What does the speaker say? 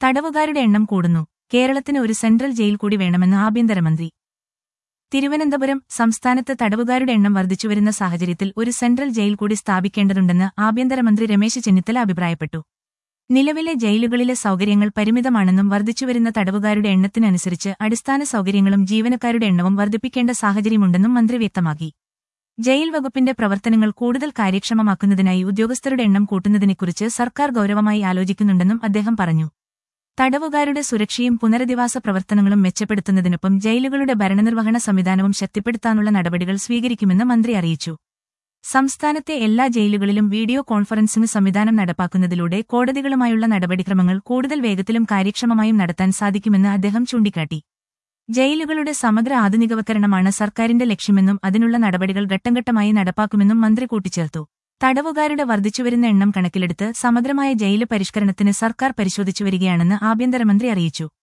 തടവുകാരുടെ എണ്ണം കൂടുന്നു കേരളത്തിന് ഒരു സെൻട്രൽ ജയിൽ കൂടി വേണമെന്ന് ആഭ്യന്തരമന്ത്രി തിരുവനന്തപുരം സംസ്ഥാനത്ത് തടവുകാരുടെ എണ്ണം വർദ്ധിച്ചുവരുന്ന സാഹചര്യത്തിൽ ഒരു സെൻട്രൽ ജയിൽ കൂടി സ്ഥാപിക്കേണ്ടതുണ്ടെന്ന് ആഭ്യന്തരമന്ത്രി രമേശ് ചെന്നിത്തല അഭിപ്രായപ്പെട്ടു നിലവിലെ ജയിലുകളിലെ സൗകര്യങ്ങൾ പരിമിതമാണെന്നും വർദ്ധിച്ചുവരുന്ന തടവുകാരുടെ എണ്ണത്തിനനുസരിച്ച് അടിസ്ഥാന സൗകര്യങ്ങളും ജീവനക്കാരുടെ എണ്ണവും വർദ്ധിപ്പിക്കേണ്ട സാഹചര്യമുണ്ടെന്നും മന്ത്രി വ്യക്തമാക്കി ജയിൽ വകുപ്പിന്റെ പ്രവർത്തനങ്ങൾ കൂടുതൽ കാര്യക്ഷമമാക്കുന്നതിനായി ഉദ്യോഗസ്ഥരുടെ എണ്ണം കൂട്ടുന്നതിനെക്കുറിച്ച് സർക്കാർ ഗൌരവമായി ആലോചിക്കുന്നുണ്ടെന്നും അദ്ദേഹം പറഞ്ഞു തടവുകാരുടെ സുരക്ഷയും പുനരധിവാസ പ്രവർത്തനങ്ങളും മെച്ചപ്പെടുത്തുന്നതിനൊപ്പം ജയിലുകളുടെ ഭരണനിർവഹണ സംവിധാനവും ശക്തിപ്പെടുത്താനുള്ള നടപടികൾ സ്വീകരിക്കുമെന്ന് മന്ത്രി അറിയിച്ചു സംസ്ഥാനത്തെ എല്ലാ ജയിലുകളിലും വീഡിയോ കോൺഫറൻസിംഗ് സംവിധാനം നടപ്പാക്കുന്നതിലൂടെ കോടതികളുമായുള്ള നടപടിക്രമങ്ങൾ കൂടുതൽ വേഗത്തിലും കാര്യക്ഷമമായും നടത്താൻ സാധിക്കുമെന്ന് അദ്ദേഹം ചൂണ്ടിക്കാട്ടി ജയിലുകളുടെ സമഗ്ര ആധുനികവൽക്കരണമാണ് സർക്കാരിന്റെ ലക്ഷ്യമെന്നും അതിനുള്ള നടപടികൾ ഘട്ടംഘട്ടമായി നടപ്പാക്കുമെന്നും മന്ത്രി കൂട്ടിച്ചേർത്തു തടവുകാരുടെ വർദ്ധിച്ചുവരുന്ന എണ്ണം കണക്കിലെടുത്ത് സമഗ്രമായ ജയില് പരിഷ്കരണത്തിന് സർക്കാർ പരിശോധിച്ചുവരികയാണെന്ന് ആഭ്യന്തരമന്ത്രി അറിയിച്ചു